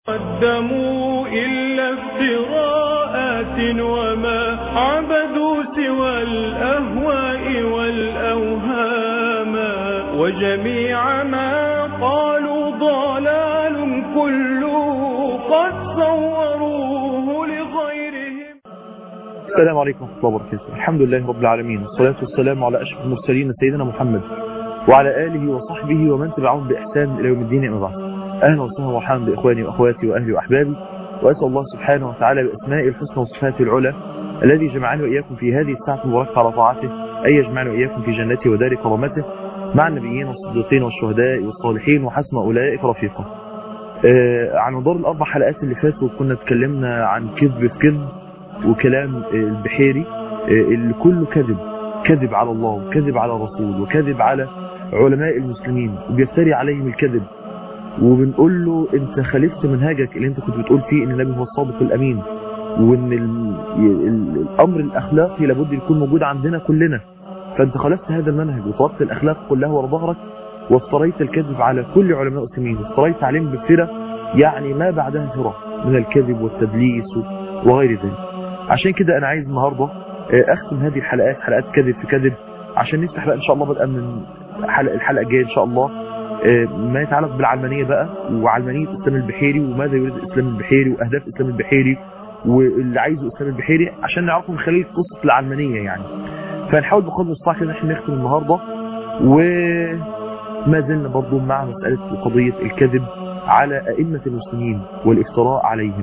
قدموا إلا افتراءات وما عبدوا سوى الأهواء والأوهام وجميع ما قالوا ضلال كله قد صوروه لغيرهم السلام عليكم ورحمة الله وبركاته الحمد لله رب العالمين والصلاة والسلام على أشرف المرسلين سيدنا محمد وعلى آله وصحبه ومن تبعهم بإحسان إلى يوم الدين أما بعد أهلا وسهلا ومرحبا بإخواني وأخواتي وأهلي وأحبابي وأسأل الله سبحانه وتعالى بأسمائه الحسنى وصفاته العلى الذي جمعني وإياكم في هذه الساعة المباركة على طاعته أن يجمعني وإياكم في جنته ودار كرامته مع النبيين والصديقين والشهداء والصالحين وحسن أولئك رفيقا آه عن مدار الأربع حلقات اللي فاتوا كنا اتكلمنا عن كذب في كذب وكلام آه البحيري آه اللي كله كذب كذب على الله وكذب على الرسول وكذب على علماء المسلمين وبيفتري عليهم الكذب وبنقول له انت خالفت منهجك اللي انت كنت بتقول فيه ان النبي هو الصادق الامين وان ال... ال... الامر الاخلاقي لابد يكون موجود عندنا كلنا فانت خالفت هذا المنهج وطلبت الاخلاق كلها ورا ظهرك وافتريت الكذب على كل علماء المسلمين وافتريت عليهم بفرة يعني ما بعدها فرة من الكذب والتدليس وغير ذلك عشان كده انا عايز النهارده اختم هذه الحلقات حلقات كذب في كذب عشان نفتح بقى ان شاء الله بدءا من حلقة الحلقه الجايه ان شاء الله ما يتعلق بالعلمانية بقى وعلمانية إسلام البحيري وماذا يريد إسلام البحيري وأهداف إسلام البحيري واللي عايزه إسلام البحيري عشان نعرفه من خلال قصة العلمانية يعني فنحاول بقدر المستطاع كده احنا نختم النهاردة وما زلنا برضو مع مسألة قضية الكذب على أئمة المسلمين والافتراء عليهم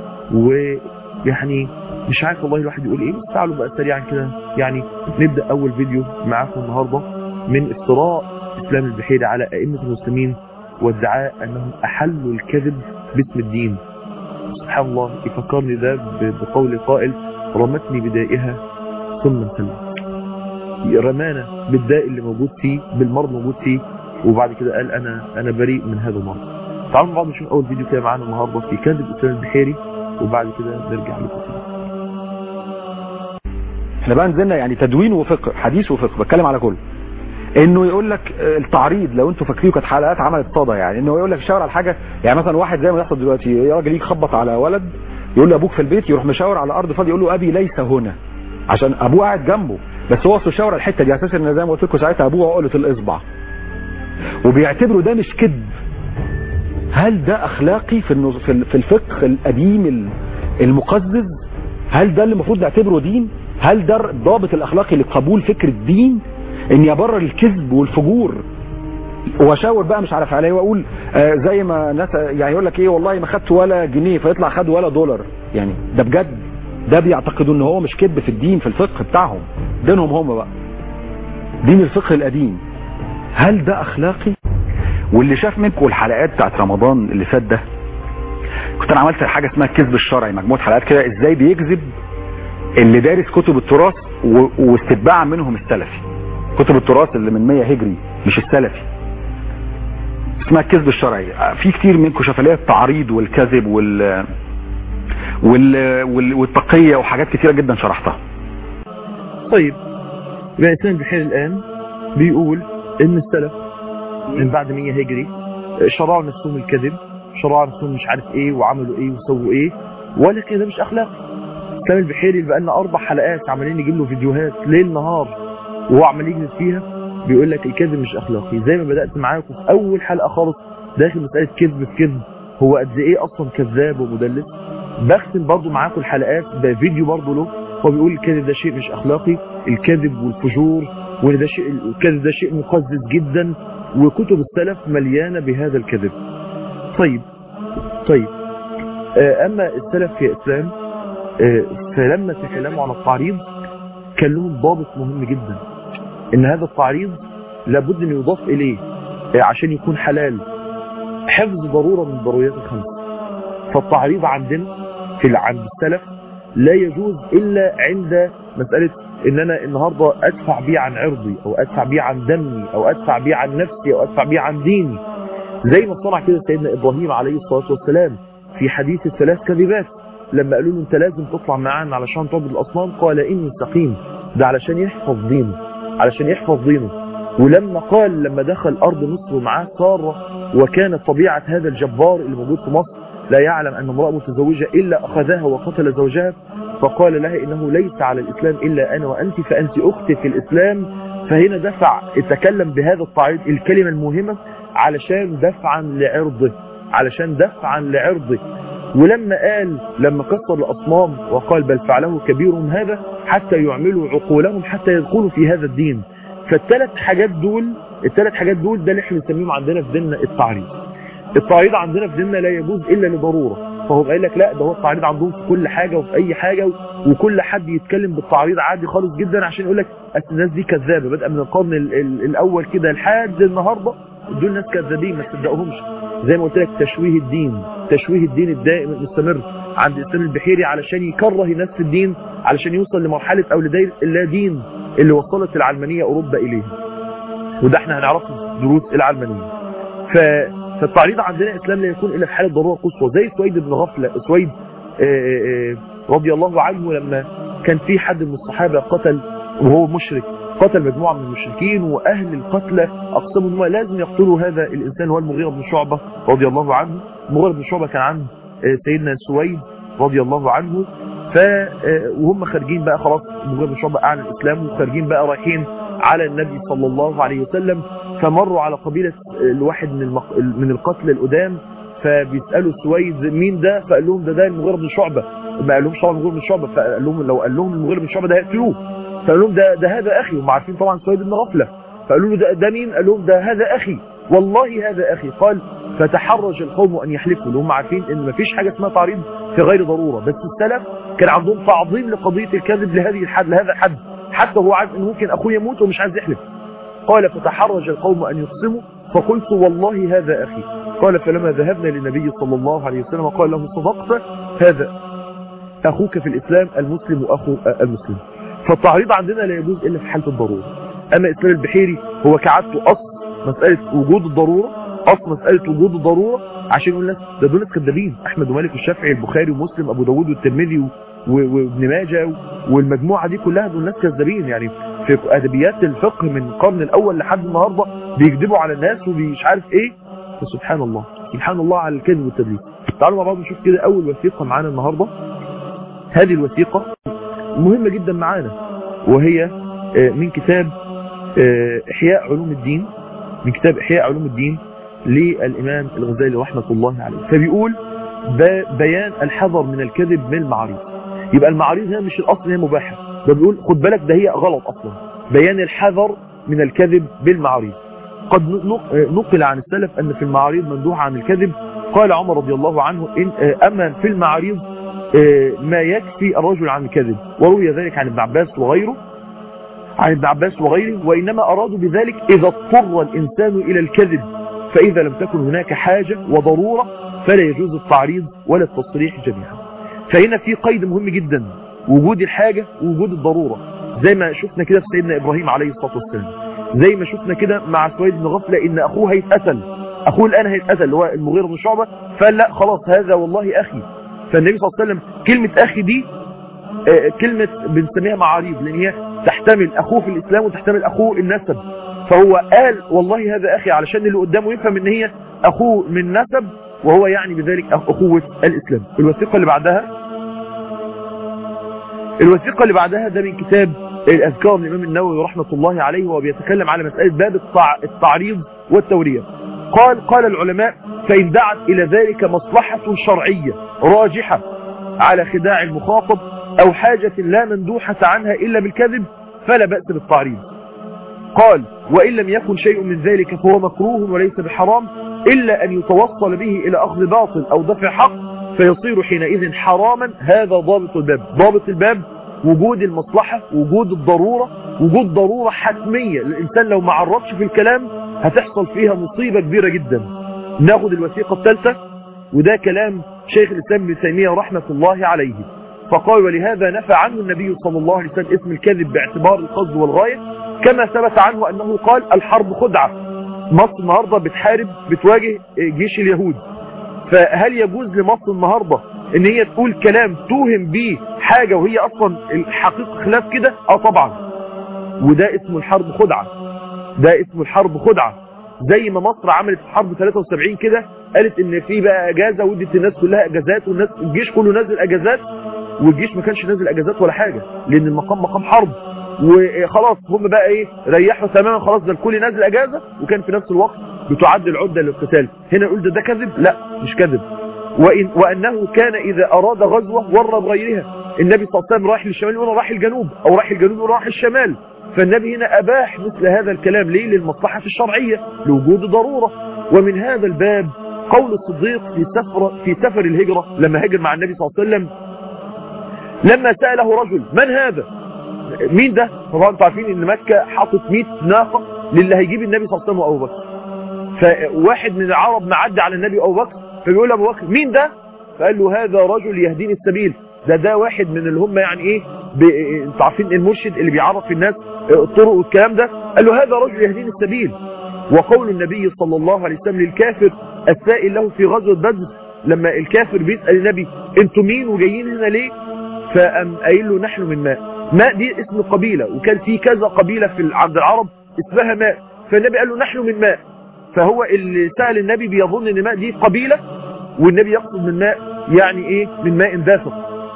ويعني مش عارف والله الواحد يقول ايه بس تعالوا بقى سريعا كده يعني نبدأ أول فيديو معاكم النهاردة من افتراء إسلام البحيري على أئمة المسلمين وادعاء أنهم أحلوا الكذب باسم الدين سبحان الله يفكرني ده بقول القائل رمتني بدائها ثم انسلم رمانا بالداء اللي موجود فيه بالمرض موجود فيه وبعد كده قال أنا أنا بريء من هذا المرض تعالوا بعض نشوف أول فيديو كده معانا النهاردة في كذب إسلام البحيري وبعد كده نرجع لكم تاني احنا بقى نزلنا يعني تدوين وفقه حديث وفقه بتكلم على كله انه يقول لك التعريض لو انتوا فاكرين كانت حلقات عملت صدى يعني انه يقول لك شاور على حاجه يعني مثلا واحد زي ما يحصل دلوقتي راجل يجي يخبط على ولد يقول له ابوك في البيت يروح مشاور على ارض فاضي يقول له ابي ليس هنا عشان ابوه قاعد جنبه بس هو اصله شاور الحته دي اساسا ان زي ما قلت لكم ساعتها ابوه عقله الاصبع وبيعتبروا ده مش كذب هل ده اخلاقي في في الفقه القديم المقزز هل ده اللي المفروض نعتبره دين هل ده الضابط الاخلاقي لقبول فكر الدين اني ابرر الكذب والفجور واشاور بقى مش عارف عليه واقول آه زي ما ناس يعني يقول لك ايه والله ما خدت ولا جنيه فيطلع خد ولا دولار يعني ده بجد ده بيعتقدوا ان هو مش كذب في الدين في الفقه بتاعهم دينهم هم بقى دين الفقه القديم هل ده اخلاقي واللي شاف منكم الحلقات بتاعت رمضان اللي فات ده كنت انا عملت حاجه اسمها الكذب الشرعي مجموعه حلقات كده ازاي بيكذب اللي دارس كتب التراث واستتباعا منهم السلفي كتب التراث اللي من 100 هجري مش السلفي اسمها الكذب الشرعي في كتير منكم شاف ليها التعريض والكذب وال وال, وال... والتقية وحاجات كتيرة جدا شرحتها طيب يبقى إسلام البحيري الآن بيقول إن السلف من بعد 100 هجري شرعوا نفسهم الكذب شرعوا نفسهم مش عارف إيه وعملوا إيه وسووا إيه ولكن ده مش أخلاقي إسلام البحيري اللي بقى لنا أربع حلقات عمالين نجيب له فيديوهات ليل نهار وهو عمال يجلس فيها بيقول لك الكذب مش اخلاقي زي ما بدات معاكم في اول حلقه خالص داخل مساله كذب في كذب هو قد ايه اصلا كذاب ومدلس بختم برضو معاكم الحلقات بفيديو برضو له هو بيقول الكذب ده شيء مش اخلاقي الكذب والفجور وان ده شيء الكذب ده شيء مقزز جدا وكتب السلف مليانه بهذا الكذب طيب طيب اما السلف في اسلام فلما تكلموا عن التعريض كان لهم ضابط مهم جدا ان هذا التعريض لابد ان يضاف اليه عشان يكون حلال حفظ ضرورة من ضروريات الخمس فالتعريض عندنا في عند السلف لا يجوز الا عند مسألة ان انا النهاردة ادفع بيه عن عرضي او ادفع بيه عن دمي او ادفع بيه عن نفسي او ادفع بيه عن ديني زي ما صنع كده سيدنا ابراهيم عليه الصلاة والسلام في حديث الثلاث كذبات لما قالوا له انت لازم تطلع معانا علشان تعبد الاصنام قال اني سقيم ده علشان يحفظ دينه علشان يحفظ دينه ولما قال لما دخل ارض مصر ومعاه ساره وكانت طبيعه هذا الجبار اللي موجود في مصر لا يعلم أن امرأة متزوجة إلا أخذها وقتل زوجها فقال لها إنه ليس على الإسلام إلا أنا وأنت فأنت أختي في الإسلام فهنا دفع اتكلم بهذا التعريض الكلمة المهمة علشان دفعا لعرضه علشان دفعا لعرضه ولما قال لما كسر الأصنام وقال بل فعله كبيرهم هذا حتى يعملوا عقولهم حتى يدخلوا في هذا الدين فالثلاث حاجات دول الثلاث حاجات دول ده اللي احنا بنسميهم عندنا في ديننا التعريض التعريض عندنا في ديننا لا يجوز الا لضروره فهو قال لك لا ده هو التعريض عندهم في كل حاجه وفي اي حاجه وكل حد يتكلم بالتعريض عادي خالص جدا عشان يقول لك الناس دي كذابه بدأ من القرن ال ال الاول كده لحد النهارده دول ناس كذابين ما تصدقهمش زي ما قلت لك تشويه الدين تشويه الدين الدائم المستمر عند الاسلام البحيري علشان يكره الناس في الدين علشان يوصل لمرحله او لدايره اللا دين اللي وصلت العلمانيه اوروبا اليه وده احنا هنعرفه في دروس العلمانيه ف فالتعريض عندنا الاسلام لا يكون الا في حاله ضروره قصوى زي سويد بن غفله سويد آآ آآ رضي الله عنه لما كان في حد من الصحابه قتل وهو مشرك قتل مجموعه من المشركين واهل القتلى اقسموا ان لازم يقتلوا هذا الانسان هو المغيره بن شعبه رضي الله عنه المغيره بن شعبه كان عند سيدنا سويد رضي الله عنه ف وهم خارجين بقى خلاص المغيره بن شعبه اعلن الاسلام وخارجين بقى رايحين على النبي صلى الله عليه وسلم فمروا على قبيلة الواحد من المق... من القتل القدام فبيسألوا سويد مين ده فقال لهم ده ده المغيرة بن شعبة ما قال لهمش طبعا المغيرة بن شعبة فقال لهم لو قال لهم المغيرة بن شعبة ده هيقتلوه فقال لهم ده ده هذا اخي هم عارفين طبعا سويد بن غفلة فقالوا له ده, ده مين قال لهم ده هذا اخي والله هذا اخي قال فتحرج القوم ان يحلفوا اللي هم عارفين ان مفيش حاجة اسمها تعريض في غير ضرورة بس السلف كان عندهم تعظيم لقضية الكذب لهذه الحد لهذا الحد حتى هو عارف ان ممكن اخوه يموت ومش عايز يحلف قال فتحرج القوم أن يقسموا فقلت والله هذا أخي قال فلما ذهبنا للنبي صلى الله عليه وسلم قال له صدقت هذا أخوك في الإسلام المسلم أخو المسلم فالتعريض عندنا لا يجوز إلا في حالة الضرورة أما إسلام البحيري هو كعادته أصل مسألة وجود الضرورة أصل مسألة وجود الضرورة عشان يقول الناس ده دول كذابين أحمد ومالك والشافعي البخاري ومسلم أبو داود والترمذي وابن ماجه والمجموعة دي كلها دول ناس كذابين يعني في ادبيات الفقه من القرن الاول لحد النهارده بيكذبوا على الناس ومش عارف ايه فسبحان الله سبحان الله على الكذب والتدليس تعالوا مع بعض نشوف كده اول وثيقه معانا النهارده هذه الوثيقه مهمه جدا معانا وهي من كتاب احياء علوم الدين من كتاب احياء علوم الدين للامام الغزالي رحمه الله عليه فبيقول بيان الحذر من الكذب من المعاريض يبقى المعاريض هي مش الاصل هي مباحه ده بيقول خد بالك ده هي غلط اصلا بيان الحذر من الكذب بالمعاريض قد نقل عن السلف ان في المعاريض مندوح عن الكذب قال عمر رضي الله عنه إن اما في المعاريض ما يكفي الرجل عن الكذب وروي ذلك عن ابن عباس وغيره عن ابن عباس وغيره وانما ارادوا بذلك اذا اضطر الانسان الى الكذب فاذا لم تكن هناك حاجة وضرورة فلا يجوز التعريض ولا التصريح جميعا فهنا في قيد مهم جدا وجود الحاجة ووجود الضرورة زي ما شفنا كده في سيدنا إبراهيم عليه الصلاة والسلام زي ما شفنا كده مع سويد بن غفلة إن أخوه هيتقتل أخوه الآن هيتقتل اللي هو المغيرة بن شعبة فقال لا خلاص هذا والله أخي فالنبي صلى الله عليه وسلم كلمة أخي دي آه كلمة بنسميها معاريض لأن هي تحتمل أخوه في الإسلام وتحتمل أخوه النسب فهو قال والله هذا أخي علشان اللي قدامه يفهم إن هي أخوه من نسب وهو يعني بذلك أخوة الإسلام الوثيقة اللي بعدها الوثيقة اللي بعدها ده من كتاب الأذكار للإمام النووي رحمة الله عليه وهو بيتكلم على مسألة باب التع... التعريض والتورية قال قال العلماء فإن دعت إلى ذلك مصلحة شرعية راجحة على خداع المخاطب أو حاجة لا مندوحة عنها إلا بالكذب فلا بأس بالتعريض قال وإن لم يكن شيء من ذلك فهو مكروه وليس بحرام إلا أن يتوصل به إلى أخذ باطل أو دفع حق فيصير حينئذ حراما هذا ضابط الباب ضابط الباب وجود المصلحة وجود الضرورة وجود ضرورة حتمية الإنسان لو ما عرفش في الكلام هتحصل فيها مصيبة كبيرة جدا ناخد الوثيقة الثالثة وده كلام شيخ الإسلام ابن تيمية رحمة الله عليه فقال ولهذا نفى عنه النبي صلى الله عليه وسلم اسم الكذب باعتبار القصد والغاية كما ثبت عنه أنه قال الحرب خدعة مصر النهاردة بتحارب بتواجه جيش اليهود فهل يجوز لمصر النهاردة ان هي تقول كلام توهم بيه حاجة وهي اصلا الحقيقة خلاف كده اه طبعا وده اسمه الحرب خدعة ده اسمه الحرب خدعة زي ما مصر عملت في حرب 73 كده قالت ان في بقى اجازه وادت الناس كلها اجازات والناس الجيش كله نزل اجازات والجيش ما كانش نازل اجازات ولا حاجه لان المقام مقام حرب وخلاص هم بقى ايه ريحوا تماما خلاص ده الكل نازل اجازه وكان في نفس الوقت بتعد العده للقتال هنا نقول ده ده كذب لا مش كذب وإن وانه كان اذا اراد غزوه ور بغيرها النبي صلى الله عليه وسلم رايح للشمال يقول راح الجنوب او راح الجنوب يقول راح الشمال فالنبي هنا اباح مثل هذا الكلام ليه للمصلحه الشرعيه لوجود ضروره ومن هذا الباب قول الصديق في سفر في سفر الهجره لما هاجر مع النبي صلى الله عليه وسلم لما ساله رجل من هذا مين ده طبعا انتوا عارفين ان مكه حاطط 100 ناقه للي هيجيب النبي صلى الله عليه وسلم وابو بكر فواحد من العرب معدي على النبي وابو بكر فبيقول ابو بكر مين ده فقال له هذا رجل يهديني السبيل ده ده واحد من اللي هم يعني ايه ب... انتوا عارفين المرشد اللي بيعرف الناس الطرق والكلام ده قال له هذا رجل يهديني السبيل وقول النبي صلى الله عليه وسلم للكافر السائل له في غزوه بدر لما الكافر بيسال النبي انتوا مين وجايين هنا ليه فقام قايل له نحن من ماء ماء دي اسم قبيله وكان في كذا قبيله في عند العرب اسمها ماء فالنبي قال له نحن من ماء فهو اللي سأل النبي بيظن ان ماء دي قبيلة والنبي يقصد من ماء يعني ايه من ماء دافق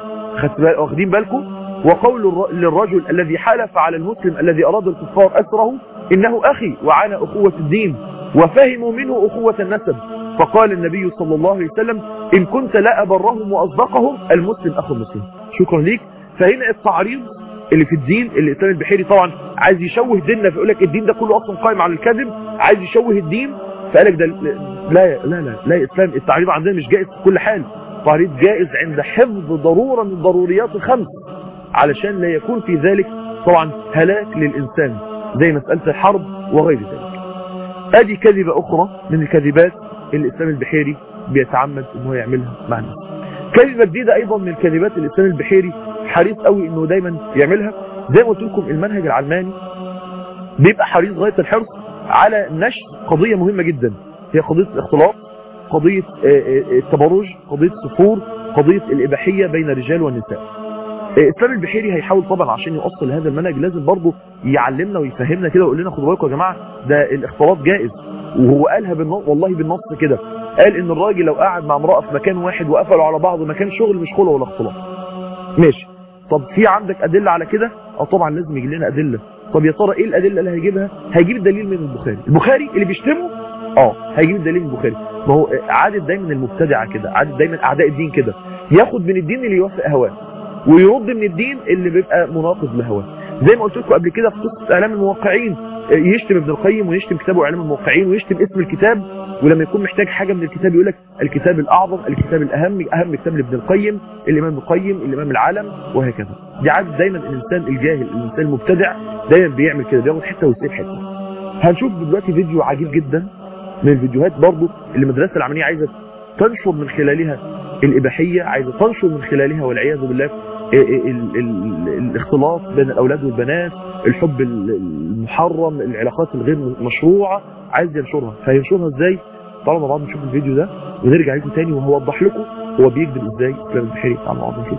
واخدين بالكم وقول للرجل الذي حلف على المسلم الذي اراد الكفار اسره انه اخي وعانى اخوة الدين وفهموا منه اخوة النسب فقال النبي صلى الله عليه وسلم ان كنت لا ابرهم واصدقهم المسلم اخو المسلم شكرا ليك فهنا التعريض اللي في الدين اللي الاسلام البحيري طبعا عايز يشوه ديننا فيقول لك الدين ده كله اصلا قائم على الكذب عايز يشوه الدين فقال لك ده لا لا لا لا اسلام التعريض عندنا مش جائز في كل حال التعريض جائز عند حفظ ضروره من ضروريات الخمس علشان لا يكون في ذلك طبعا هلاك للانسان زي مساله الحرب وغير ذلك ادي كذبه اخرى من الكذبات اللي الاسلام البحيري بيتعمد ان هو يعملها مع الناس كذبه جديده ايضا من الكذبات اللي الاسلام البحيري حريص قوي انه دايما يعملها زي ما قلت لكم المنهج العلماني بيبقى حريص غايه الحرص على نشر قضيه مهمه جدا هي قضيه الاختلاط قضيه التبرج قضيه السفور قضيه الاباحيه بين الرجال والنساء الاسلام البحيري هيحاول طبعا عشان يوصل هذا المنهج لازم برضه يعلمنا ويفهمنا كده ويقول لنا خدوا بالكم يا جماعه ده الاختلاط جائز وهو قالها بالنص والله بالنص كده قال ان الراجل لو قعد مع امراه في مكان واحد وقفلوا على بعض مكان شغل مش خلوه ولا اختلاط ماشي طب في عندك ادله على كده اه طبعا لازم يجي لنا ادله طب يا ترى ايه الادله اللي هيجيبها هيجيب الدليل من البخاري البخاري اللي بيشتمه اه هيجيب الدليل من البخاري ما هو عاده دايما المبتدعه كده عاده دايما اعداء الدين كده ياخد من الدين اللي يوافق هواه ويرد من الدين اللي بيبقى مناقض لهواه زي ما قلت لكم قبل كده في قصه اعلام الموقعين يشتم ابن القيم ويشتم كتابه اعلام الموقعين ويشتم اسم الكتاب ولما يكون محتاج حاجة من الكتاب يقول لك الكتاب الأعظم الكتاب الأهم أهم كتاب لابن القيم الإمام ابن القيم الإمام العالم وهكذا دي عادة دايما الإنسان الجاهل الإنسان المبتدع دايما بيعمل كده بياخد حتة ويسيب حتة هنشوف دلوقتي فيديو عجيب جدا من الفيديوهات برضو اللي المدرسة العملية عايزة تنشر من خلالها الإباحية عايزة تنشر من خلالها والعياذ بالله ال ال ال الاختلاط بين الأولاد والبنات الحب المحرم العلاقات الغير مشروعة عايز ينشرها فينشرها ازاي تعالوا مع بعض نشوف الفيديو ده ونرجع لكم تاني وهوضح لكم هو بيكذب ازاي اسلام البحيري تعالوا مع بعض نشوف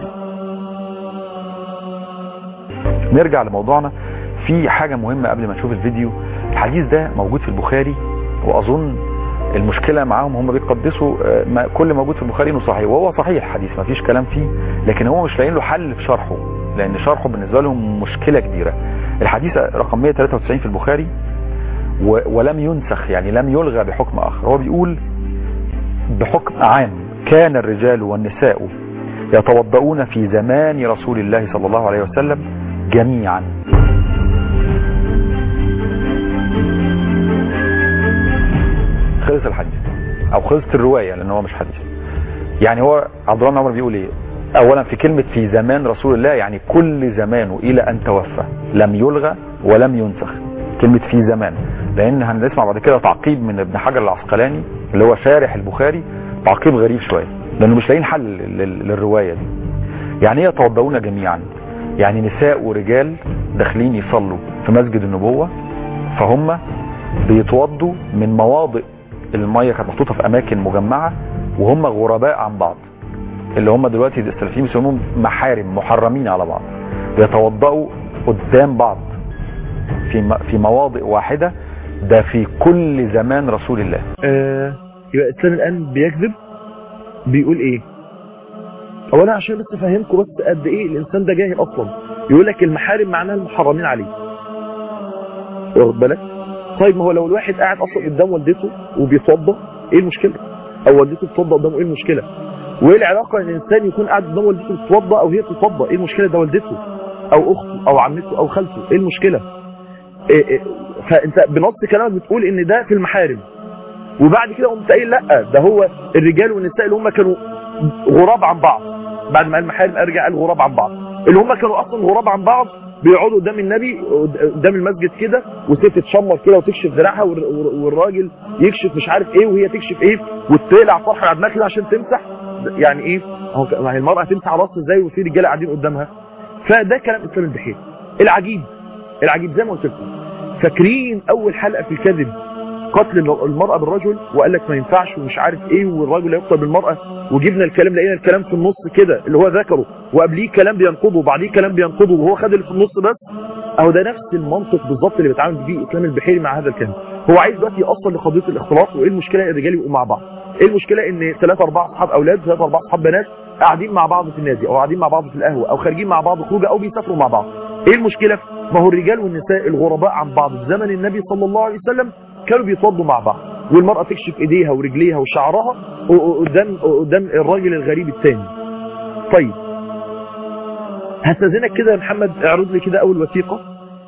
نرجع لموضوعنا في حاجة مهمة قبل ما نشوف الفيديو الحديث ده موجود في البخاري واظن المشكلة معاهم هم بيقدسوا ما كل موجود في البخاري انه صحيح وهو صحيح الحديث ما فيش كلام فيه لكن هو مش لاقيين له حل في شرحه لان شرحه بالنسبة لهم مشكلة كبيرة الحديث رقم 193 في البخاري ولم ينسخ يعني لم يلغى بحكم آخر هو بيقول بحكم عام كان الرجال والنساء يتوضؤون في زمان رسول الله صلى الله عليه وسلم جميعا خلص الحديث او خلصت الرواية لان هو مش حديث يعني هو عبد الله بن عمر بيقول ايه اولا في كلمة في زمان رسول الله يعني كل زمانه الى ان توفى لم يلغى ولم ينسخ كلمة في زمان لان هنسمع بعد كده تعقيب من ابن حجر العسقلاني اللي هو شارح البخاري تعقيب غريب شوية لانه مش لاقيين حل للرواية دي يعني ايه يتوضؤون جميعا يعني نساء ورجال داخلين يصلوا في مسجد النبوة فهم بيتوضوا من مواضع المية كانت محطوطة في اماكن مجمعة وهم غرباء عن بعض اللي هم دلوقتي السلفيين بيسموهم محارم محرمين على بعض بيتوضأوا قدام بعض في في مواضع واحدة ده في كل زمان رسول الله آه يبقى الاسلام الان بيكذب بيقول ايه هو انا عشان بس افهمكم بس قد ايه الانسان ده جاهل اصلا يقول لك المحارم معناها المحرمين عليه واخد بالك طيب ما هو لو الواحد قاعد اصلا قدام والدته وبيتوضى ايه المشكله او والدته بتتوضى قدامه ايه المشكله وايه العلاقه ان الانسان يكون قاعد قدام والدته بتتوضى او هي بتتوضى ايه المشكله ده والدته او اخته او عمته او خالته ايه المشكله إيه إيه فانت بنص كلامك بتقول ان ده في المحارم وبعد كده قمت قايل لا ده هو الرجال والنساء اللي هم كانوا غراب عن بعض بعد ما المحارم ارجع قال غراب عن بعض اللي هم كانوا اصلا غراب عن بعض بيقعدوا قدام النبي قدام المسجد كده وست تتشمر كده وتكشف ذراعها والر- والراجل يكشف مش عارف ايه وهي تكشف ايه وتقلع طرحه على دماغها كده عشان تمسح يعني ايه هو ك- ما هي المراه هتمسح راسها ازاي وفي رجاله قاعدين قدامها فده كلام اسلام البحير العجيب العجيب زي ما قلت لكم فاكرين اول حلقه في الكذب قتل المرأة بالرجل وقال لك ما ينفعش ومش عارف ايه والرجل يقتل بالمرأة وجبنا الكلام لقينا الكلام في النص كده اللي هو ذكره وقبليه كلام بينقضه وبعديه كلام بينقضه وهو خد اللي في النص بس اهو ده نفس المنطق بالظبط اللي بيتعامل بيه اسلام البحيري مع هذا الكلام هو عايز دلوقتي يوصل لقضيه الاختلاط وايه المشكله الرجال يبقوا مع بعض ايه المشكله ان ثلاثة اربعة اصحاب اولاد ثلاثة اربعة اصحاب بنات قاعدين مع بعض في النادي او قاعدين مع بعض في القهوه او خارجين مع بعض خروجه او بيسافروا مع بعض ايه المشكله ما هو الرجال والنساء الغرباء عن بعض في زمن النبي صلى الله عليه وسلم كانوا بيتوضوا مع بعض والمرأة تكشف ايديها ورجليها وشعرها قدام قدام الراجل الغريب الثاني طيب هستاذنك كده يا محمد اعرض لي كده اول وثيقة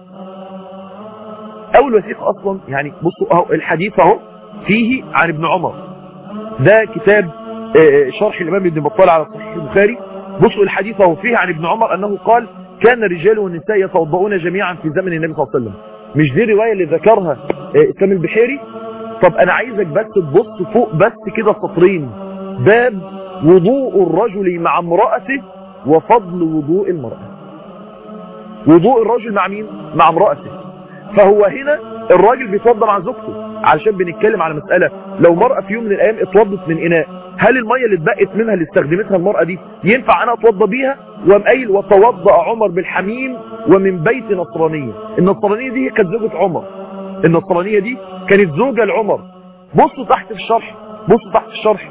اول وثيقة اصلا يعني بصوا اهو الحديث اهو فيه عن ابن عمر ده كتاب آه، شرح الامام ابن بطال على صحيح البخاري بصوا الحديث اهو فيه عن ابن عمر انه قال كان الرجال والنساء يتوضؤون جميعا في زمن النبي صلى الله عليه وسلم مش دي الرواية اللي ذكرها آه، اسلام البحيري طب انا عايزك بس تبص فوق بس كده سطرين باب وضوء الرجل مع امرأته وفضل وضوء المرأة وضوء الرجل مع مين مع امرأته فهو هنا الراجل بيتوضى مع زوجته علشان بنتكلم على مسألة لو مرأة في يوم من الايام اتوضت من اناء هل المية اللي اتبقت منها اللي استخدمتها المرأة دي ينفع انا اتوضى بيها وقام قايل وتوضأ عمر بالحميم ومن بيت نصرانية النصرانية دي كانت زوجة عمر النصرانية دي كانت زوجة لعمر بصوا تحت في الشرح بصوا تحت في الشرح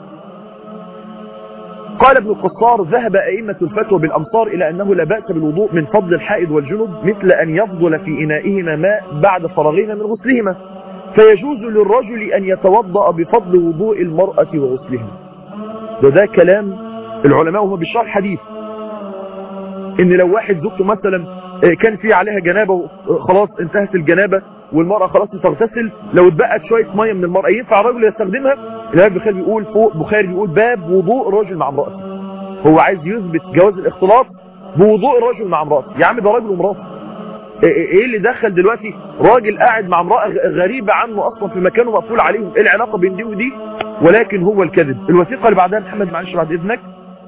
قال ابن القصار ذهب أئمة الفتوى بالأمصار إلى أنه لا بأس بالوضوء من فضل الحائض والجنب مثل أن يفضل في إنائهما ماء بعد فرغهما من غسلهما فيجوز للرجل أن يتوضأ بفضل وضوء المرأة وغسلها ده ده كلام العلماء وهم بيشرح الحديث ان لو واحد زوجته مثلا آه، كان في عليها جنابه خلاص انتهت الجنابه والمراه خلاص تغتسل لو اتبقت شويه ميه من المراه ينفع الرجل يستخدمها الامام البخاري بيقول فوق بخاري بيقول باب وضوء الرجل مع امراته هو عايز يثبت جواز الاختلاط بوضوء الرجل مع امراته يا عم ده راجل ومراته ايه إيه اللي دخل دلوقتي راجل قاعد مع امراه غ- غريبه عنه اصلا في مكانه مقفول عليهم ايه العلاقه بين دي ودي ولكن هو الكذب الوثيقه اللي بعدها محمد معلش بعد اذنك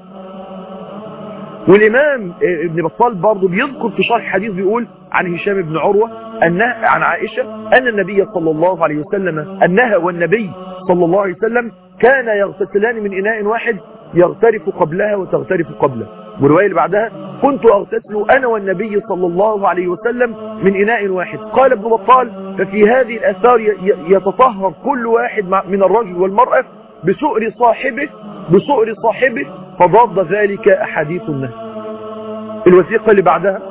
والإمام ابن بطال برضه بيذكر في شرح حديث بيقول عن هشام بن عروة أنها عن عائشة أن النبي صلى الله عليه وسلم أنها والنبي صلى الله عليه وسلم كان يغتسلان من إناء واحد يغترف قبلها وتغترف قبله والرواية اللي بعدها كنت أغتسل أنا والنبي صلى الله عليه وسلم من إناء واحد قال ابن بطال ففي هذه الأثار ي- ي- يتطهر كل واحد مع- من الرجل والمرأة بسؤر صاحبه بسؤر صاحبه فضاد ذلك أحاديث النهي الوثيقة اللي بعدها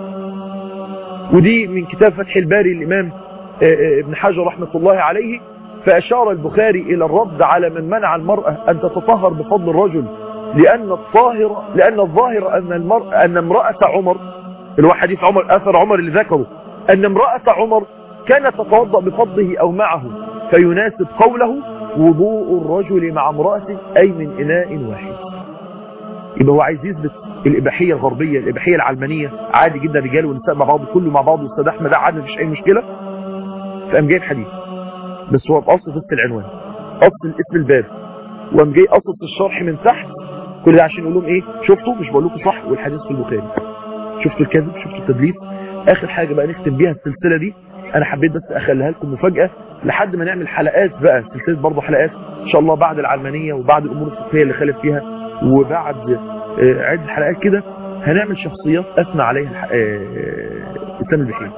ودي من كتاب فتح الباري الإمام آه، آه، ابن حجر رحمة الله عليه فأشار البخاري إلى الرد على من منع المرأة أن تتطهر بفضل الرجل لأن الطاهر لأن الظاهر أن المرأة أن امرأة عمر اللي هو حديث عمر أثر عمر اللي ذكره أن امرأة عمر كانت تتوضأ بفضله أو معه فيناسب قوله وضوء الرجل مع امرأته أي من إناء واحد يبقى هو عايز يثبت الإباحية الغربية الإباحية العلمانية عادي جدا رجال ونساء مع بعض كله مع بعض واستاذ أحمد عادي مفيش أي مشكلة فقام جايب حديث بس هو بأصل في العنوان أصل اسم الباب وقام جاي أصل في الشرح من تحت كل ده عشان يقول لهم إيه شفتوا مش بقول لكم صح والحديث في البخاري شفتوا الكذب شفتوا التدليس آخر حاجة بقى نختم بيها السلسلة دي أنا حبيت بس أخليها لكم مفاجأة لحد ما نعمل حلقات بقى سلسلة برضه حلقات إن شاء الله بعد العلمانية وبعد الأمور الفقهية اللي خالف فيها وبعد آه، عدة حلقات كده هنعمل شخصيات أثنى عليها الح- آه، إسلام البحيري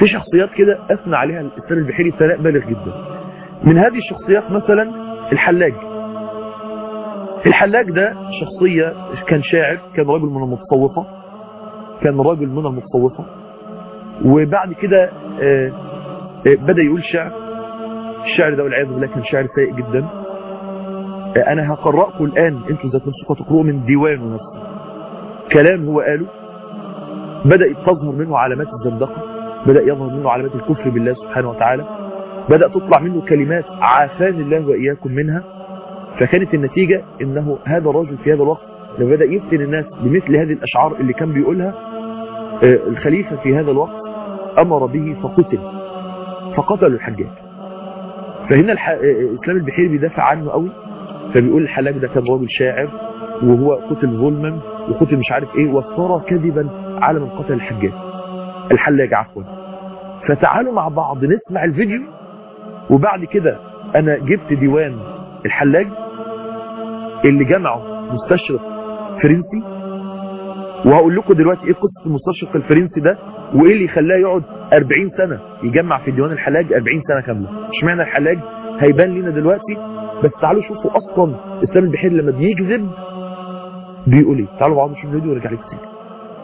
في شخصيات كده اثنى عليها الاسلام البحيري ثناء بالغ جدا من هذه الشخصيات مثلا الحلاج الحلاج ده شخصية كان شاعر كان رجل من المتصوفة كان رجل من المتصوفة وبعد كده آه، آه، بدأ يقول شعر الشعر ده والعياذ بالله كان شعر سيء جدا آه، انا هقرأكم الان انتوا ذات نفسكم تقرؤوا من ديوانه نفسه كلام هو قاله بدأت تظهر منه علامات الزندقة بدأ يظهر منه علامات الكفر بالله سبحانه وتعالى بدأ تطلع منه كلمات عافاني الله وإياكم منها فكانت النتيجة انه هذا الرجل في هذا الوقت لما بدأ يفتن الناس بمثل هذه الأشعار اللي كان بيقولها آه، الخليفة في هذا الوقت أمر به فقتل فقتلوا الحجاج فهنا الح... آه، الإسلام البحيري بيدافع عنه قوي فبيقول الحلاج ده كان راجل شاعر وهو قتل ظلما وقتل مش عارف ايه وافترى كذبا على من قتل الحجاج الحلاج عفوا فتعالوا مع بعض نسمع الفيديو وبعد كده انا جبت ديوان الحلاج اللي جمعه مستشرق فرنسي وهقول لكم دلوقتي ايه قصه المستشرق الفرنسي ده وايه اللي خلاه يقعد 40 سنه يجمع في ديوان الحلاج 40 سنه كامله اشمعنى الحلاج هيبان لنا دلوقتي بس تعالوا شوفوا اصلا الاسلام البحيري لما بيكذب بيقول ايه تعالوا مع بعض نشوف الفيديو ونرجع لكم تاني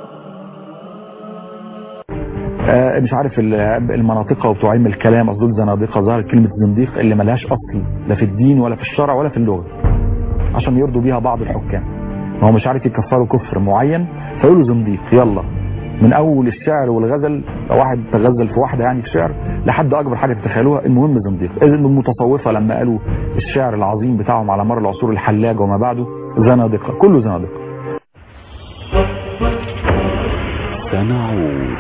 آه، مش عارف ال- المناطق وبتوع علم الكلام قصدهم زنادقه ظهرت كلمه زنديق اللي ملهاش اصل لا في الدين ولا في الشرع ولا في اللغه عشان يرضوا بيها بعض الحكام ما هو مش عارف يكفروا كفر معين فيقولوا زنديق يلا من اول الشعر والغزل لو واحد تغزل في واحده يعني في شعر لحد اكبر حاجه تتخيلوها المهم زنديق اذا المتصوفه لما قالوا الشعر العظيم بتاعهم على مر العصور الحلاج وما بعده زنادقه كله زنادقه سنعود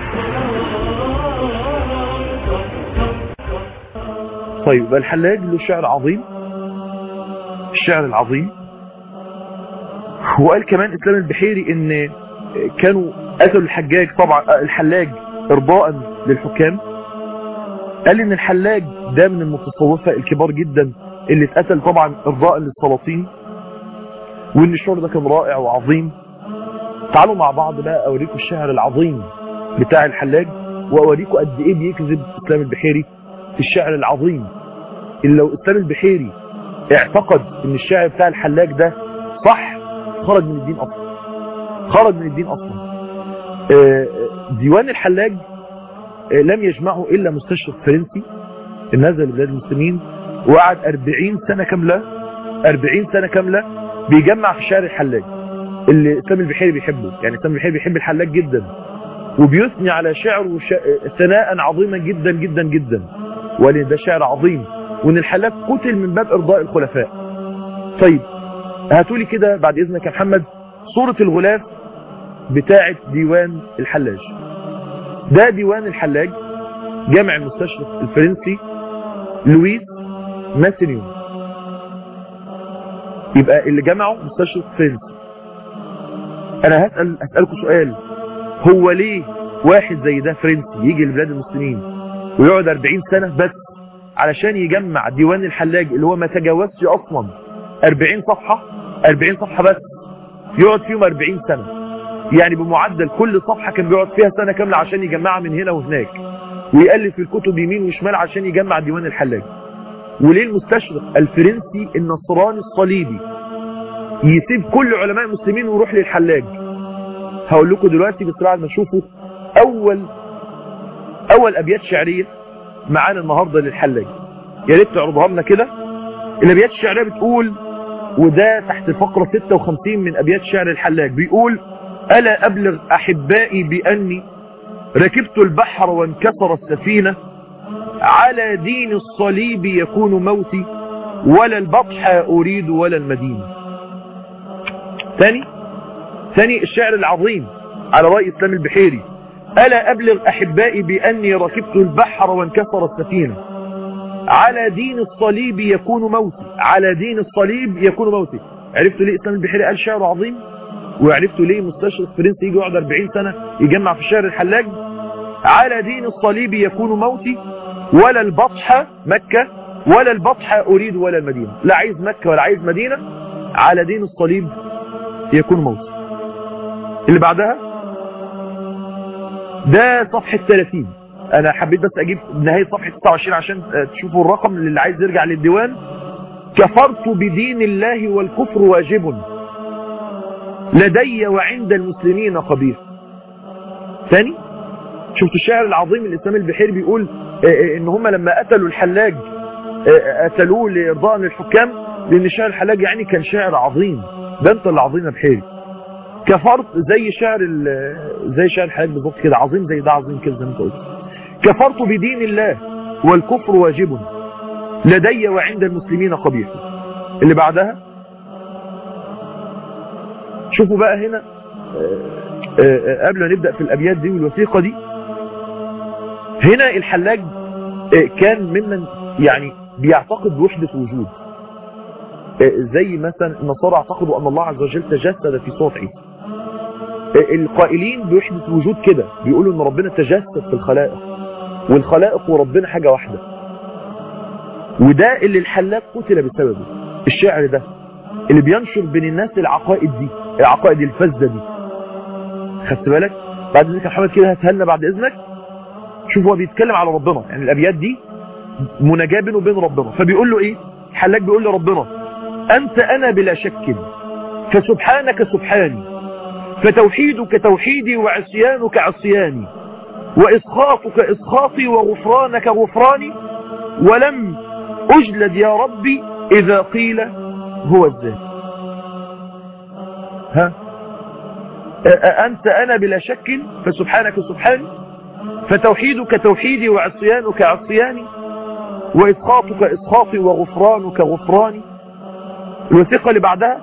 طيب يبقى الحلاج له شعر عظيم الشعر العظيم وقال كمان اسلام البحيري ان كانوا قتلوا الحجاج طبعا الحلاج ارضاء للحكام قال ان الحلاج ده من المتصوفة الكبار جدا اللي اتقتل طبعا ارضاء للسلاطين وان الشعر ده كان رائع وعظيم تعالوا مع بعض بقى اوريكم الشعر العظيم بتاع الحلاج واوريكم قد ايه بيكذب اسلام البحيري في الشعر العظيم اللي لو اسلام البحيري اعتقد ان الشعر بتاع الحلاج ده صح خرج من الدين اصلا خرج من الدين اصلا آه، ديوان الحلاج آه، لم يجمعه الا مستشرق فرنسي نزل بلاد المسلمين وقعد 40 سنة كاملة 40 سنة كاملة بيجمع في شعر الحلاج اللي اسلام البحيري بيحبه يعني اسلام البحيري بيحب الحلاج جدا وبيثني على شعره ش... ثناء عظيما جدا جدا جدا وان ده شعر عظيم وان الحلاج قتل من باب ارضاء الخلفاء طيب هاتولي كده بعد اذنك يا محمد صورة الغلاف بتاعة ديوان الحلاج ده ديوان الحلاج جامع المستشرق الفرنسي لويس ماسينيون يبقى اللي جمعه مستشرق فرنسي انا هسأل اسألكم سؤال هو ليه واحد زي ده فرنسي يجي لبلاد المسلمين ويقعد 40 سنة بس علشان يجمع ديوان الحلاج اللي هو ما تجاوزش اصلا 40 صفحة 40 صفحة بس يقعد فيهم 40 سنة يعني بمعدل كل صفحة كان بيقعد فيها سنة كاملة عشان يجمعها من هنا وهناك ويألف في الكتب يمين وشمال عشان يجمع ديوان الحلاج وليه المستشرق الفرنسي النصراني الصليبي يسيب كل علماء المسلمين ويروح للحلاج هقول لكم دلوقتي بس بعد ما تشوفوا اول اول ابيات شعريه معانا النهارده للحلاج يا ريت تعرضها لنا كده الابيات الشعريه بتقول وده تحت فقره 56 من ابيات شعر الحلاج بيقول الا ابلغ احبائي باني ركبت البحر وانكسر السفينه على دين الصليب يكون موتي ولا البطح اريد ولا المدينه ثاني ثاني الشعر العظيم على رأي إسلام البحيري ألا أبلغ أحبائي بأني ركبت البحر وانكسر السفينة على دين الصليب يكون موتي على دين الصليب يكون موتي عرفتوا ليه إسلام البحيري قال شعر عظيم وعرفتوا ليه مستشرق فرنسي يجي يقعد 40 سنة يجمع في الشعر الحلاج على دين الصليب يكون موتي ولا البطح مكة ولا البطح أريد ولا المدينة لا عايز مكة ولا عايز مدينة على دين الصليب يكون موت اللي بعدها ده صفحة 30 انا حبيت بس اجيب نهاية صفحة 29 عشان تشوفوا الرقم اللي عايز يرجع للديوان كفرت بدين الله والكفر واجب لدي وعند المسلمين قبيح ثاني شفت الشاعر العظيم الإسلام البحيري بيقول ان هم لما قتلوا الحلاج قتلوه لإرضاء للحكام لأن الشاعر الحلاج يعني كان شاعر عظيم ده انت اللي عظيم يا بحيري كفرت زي شعر زي شعر الحلاج بالظبط كده عظيم زي ده عظيم كده زي ما انت قلت كفرت بدين الله والكفر واجب لدي وعند المسلمين قبيح اللي بعدها شوفوا بقى هنا قبل ما نبدأ في الأبيات دي والوثيقة دي هنا الحلاج كان ممن يعني بيعتقد بوحدة وجود زي مثلا النصارى اعتقدوا أن الله عز وجل تجسد في صوت عيسى القائلين بوحدة وجود كده بيقولوا أن ربنا تجسد في الخلائق والخلائق وربنا حاجة واحدة وده اللي الحلاج قتل بسببه الشعر ده اللي بينشر بين الناس العقائد دي العقائد الفاسده دي خدت بالك بعد ذلك يا محمد كده هتهلنا بعد اذنك شوف هو بيتكلم على ربنا يعني الابيات دي مناجاه بينه وبين ربنا فبيقول له ايه الحلاج بيقول لربنا انت انا بلا شك فسبحانك سبحاني فتوحيدك توحيدي وعصيانك عصياني واسخاطك اسخاطي وغفرانك غفراني ولم اجلد يا ربي اذا قيل هو الذات ها أنت أنا بلا شك فسبحانك سبحاني فتوحيدك توحيدي وعصيانك عصياني وإسخاطك إسخاطي وغفرانك غفراني الوثيقة اللي بعدها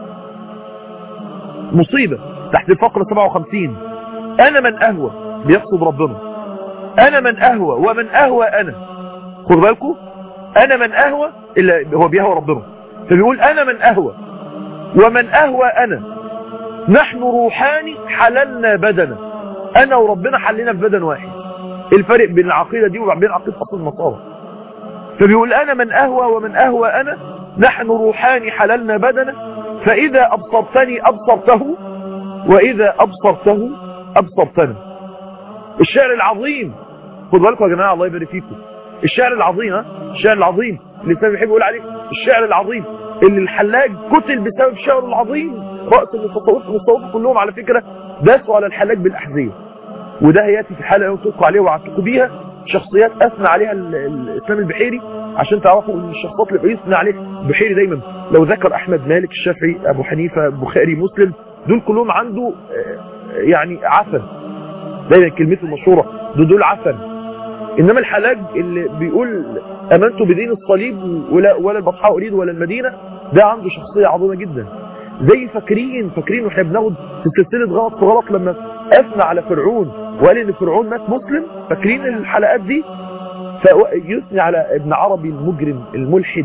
مصيبة تحت الفقرة 57 أنا من أهوى بيقصد ربنا أنا من أهوى ومن أهوى أنا خد بالكم أنا من أهوى إلا هو بيهوى ربنا فبيقول أنا من أهوى ومن أهوى أنا نحن روحاني حللنا بدنا أنا وربنا حلنا في بدن واحد الفرق بين العقيدة دي وبين عقيدة أصل النصارى فبيقول أنا من أهوى ومن أهوى أنا نحن روحاني حللنا بدنا فإذا أبصرتني أبصرته وإذا أبصرته أبصرتنا الشعر العظيم خد بالكم يا جماعة الله يبارك فيكم الشعر العظيم ها الشعر العظيم اللي الإنسان بيحب يقول عليه الشعر العظيم اللي الحلاج قتل بسبب شعره العظيم رأس المتصوف كلهم على فكرة داسوا على الحلاج بالأحذية وده هياتي في حالة يوثقوا عليه وعتقوا بيها شخصيات أثنى عليها الإسلام البحيري عشان تعرفوا ان الشخصيات اللي بيثنى عليه البحيري دايما لو ذكر أحمد مالك الشافعي أبو حنيفة البخاري مسلم دول كلهم عنده يعني عفن دايما كلمته المشهورة دول, دول عفن إنما الحلاج اللي بيقول أمنت بدين الصليب ولا, ولا البطحاء أريد ولا المدينة ده عنده شخصية عظيمة جدا زي فاكرين فاكرين واحنا بناخد في سلسلة غلط في غلط لما أثنى على فرعون وقال إن فرعون مات مسلم فاكرين الحلقات دي فيثني على ابن عربي المجرم الملحد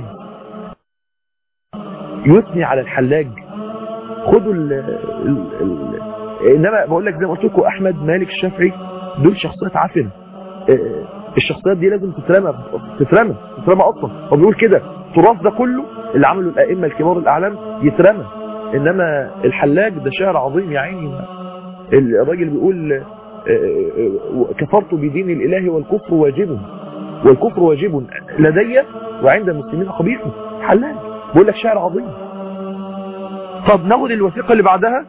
يثني على الحلاج خدوا ال ال ال انما بقول لك زي ما قلت لكم احمد مالك الشافعي دول شخصيات عفنه الشخصيات دي لازم تترمى تترمى تترمى اصلا هو بيقول كده التراث ده كله اللي عمله الائمه الكبار الاعلام يترمى انما الحلاج ده شعر عظيم يا عيني الراجل بيقول كفرت بدين الاله والكفر واجب والكفر واجب لدي وعند المسلمين قبيح حلاج بيقول لك شعر عظيم طب ناخد الوثيقه اللي بعدها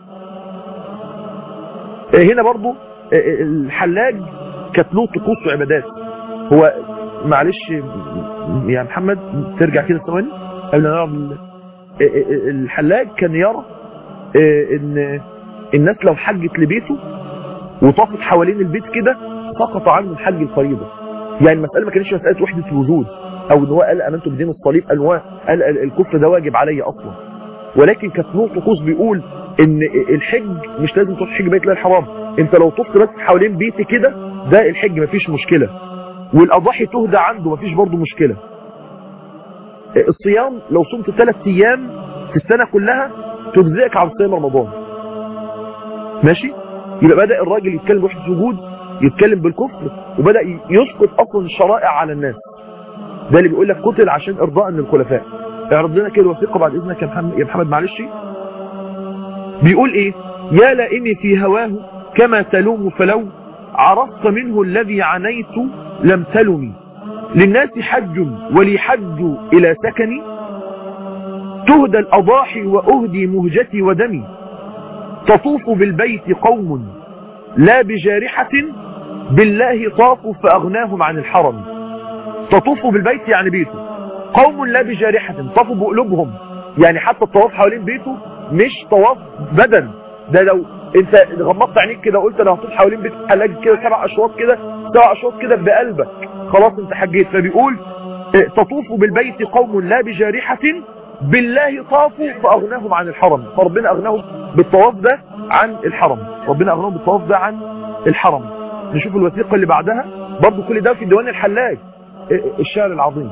هنا برضو الحلاج كانت له طقوس وعبادات هو معلش يا محمد ترجع كده ثواني قبل ما نعرف الحلاج كان يرى ان الناس لو حجت لبيته وطافت حوالين البيت كده سقط عنه الحج الفريضة يعني المسألة ما كانتش مسألة وحدة الوجود او ان هو قال امنت بدين الصليب قال هو قال الكفر ده واجب علي اصلا ولكن كانت له طقوس بيقول ان الحج مش لازم تروح حج بيت الله الحرام انت لو طفت بس حوالين بيتي كده ده الحج مفيش مشكلة والاضاحي تهدى عنده مفيش برضه مشكلة الصيام لو صمت ثلاث ايام في السنة كلها تجزئك عن صيام رمضان ماشي يبقى بدأ الراجل يتكلم بوحدة وجود يتكلم بالكفر وبدأ يسقط اصلا الشرائع على الناس ده اللي بيقول لك قتل عشان ارضاء للخلفاء اعرض لنا كده الوثيقه بعد اذنك يا محمد يا محمد معلش بيقول ايه يا لائمي في هواه كما تلوم فلو عرفت منه الذي عنيت لم تلمي للناس حج ولي حج إلى سكني تهدى الأضاحي وأهدي مهجتي ودمي تطوف بالبيت قوم لا بجارحة بالله طافوا فأغناهم عن الحرم تطوف بالبيت يعني بيته قوم لا بجارحة طافوا بقلوبهم يعني حتى الطواف حوالين بيته مش طواف بدن ده لو انت غمضت عينيك كده وقلت انا هطوف حوالين بيت حلاج كده سبع اشواط كده سبع اشواط كده بقلبك خلاص انت حجيت فبيقول اه، تطوف بالبيت قوم لا بجارحة بالله طافوا فاغناهم عن الحرم فربنا اغناهم بالطواف ده عن الحرم ربنا اغناهم بالطواف ده عن الحرم نشوف الوثيقة اللي بعدها برضو كل ده في ديوان الحلاج اه، اه، الشعر العظيم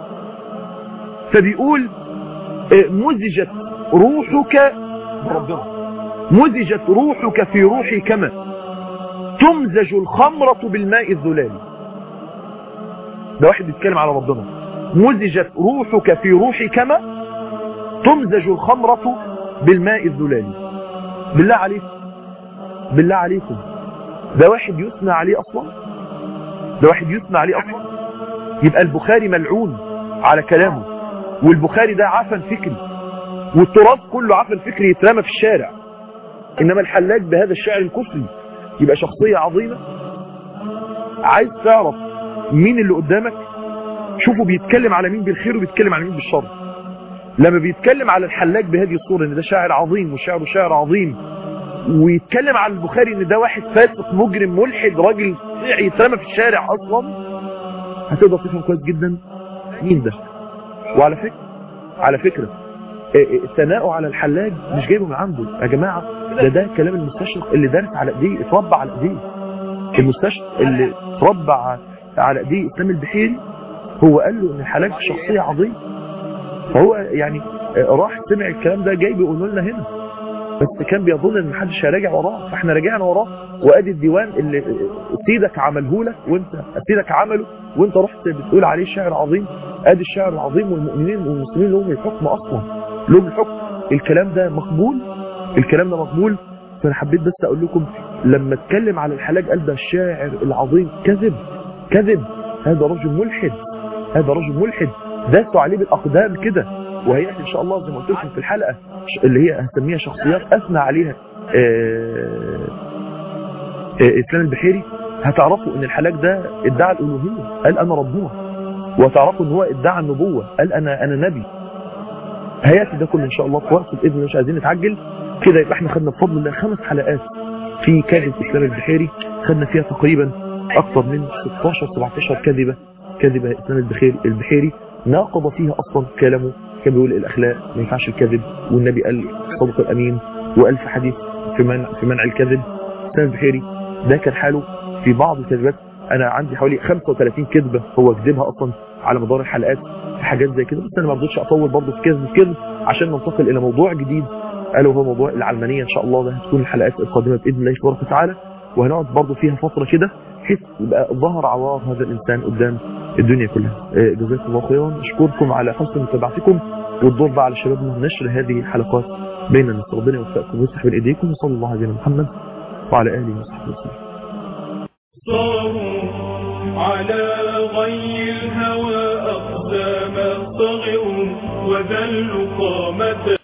فبيقول اه، مزجت روحك بربنا مزجت روحك في روحي كما تمزج الخمرة بالماء الذلالي ده واحد بيتكلم على ربنا مزجت روحك في روحي كما تمزج الخمرة بالماء الذلالي بالله عليكم بالله عليكم ده واحد يثنى عليه اصلا ده واحد يثنى عليه اصلا يبقى البخاري ملعون على كلامه والبخاري ده عفن فكري والتراث كله عفن فكري يترمى في الشارع انما الحلاج بهذا الشعر الكفري يبقى شخصية عظيمة عايز تعرف مين اللي قدامك شوفوا بيتكلم على مين بالخير وبيتكلم على مين بالشر لما بيتكلم على الحلاج بهذه الصورة ان ده شاعر عظيم وشعره شاعر عظيم ويتكلم على البخاري ان ده واحد فاسق مجرم ملحد راجل صيعي يترمى في الشارع اصلا هتقدر تفهم كويس جدا مين ده وعلى فكرة على فكرة ثناؤه على الحلاج مش جايبه من عنده يا جماعة ده ده كلام المستشرق اللي دارس على ايديه اتربى على ايديه المستشرق اللي اتربى على ايديه اسلام البحيري هو قال له ان الحلاج شخصية عظيمة فهو يعني راح سمع الكلام ده جاي بيقولوا لنا هنا بس كان بيظن ان محدش هيراجع وراه فاحنا راجعنا وراه وادي الديوان اللي سيدك عمله لك وانت سيدك عمله وانت رحت بتقول عليه شعر عظيم ادي الشعر العظيم والمؤمنين والمسلمين لهم الحكم اصلا لهم الحكم الكلام ده مقبول الكلام ده مقبول فانا حبيت بس اقول لكم لما اتكلم على الحلاج قال ده الشاعر العظيم كذب كذب هذا رجل ملحد هذا رجل ملحد داسوا عليه بالاقدام كده وهياتي ان شاء الله زي ما قلت لكم في الحلقه اللي هي هسميها شخصيات اثنى عليها آه آه اسلام البحيري هتعرفوا ان الحلاج ده ادعى الالوهيه قال انا ربنا وتعرفوا ان هو ادعى النبوه قال انا انا نبي هياتي ده كله ان شاء الله في وقت باذن الله مش عايزين نتعجل كده يبقى احنا خدنا بفضل الله خمس حلقات في كاذب اسلام البحيري خدنا فيها تقريبا اكثر من 16 17 كذبه كذبه اسلام البحيري البحيري ناقض فيها اصلا كلامه كان بيقول الاخلاق ما ينفعش الكذب والنبي قال صدق الامين والف حديث في منع في منع الكذب اسلام البحيري ده كان حاله في بعض الكذبات انا عندي حوالي 35 كذبه هو كذبها اصلا على مدار الحلقات في حاجات زي كده بس انا ما رضيتش اطول برضه في كذب كذب عشان ننتقل الى موضوع جديد الا وهو موضوع العلمانيه ان شاء الله ده هتكون الحلقات القادمه باذن الله تبارك وتعالى وهنقعد برضه فيها فتره كده بحيث يبقى ظهر عوار هذا الانسان قدام الدنيا كلها جزاكم الله خيرا اشكركم على حسن متابعتكم والدور بقى على شبابنا نشر هذه الحلقات بين الناس ربنا يوفقكم ويصلح بين ايديكم وصلى الله على محمد وعلى اله وصحبه وسلم صاروا على غي الهوى أقدام صغروا وذلوا قامة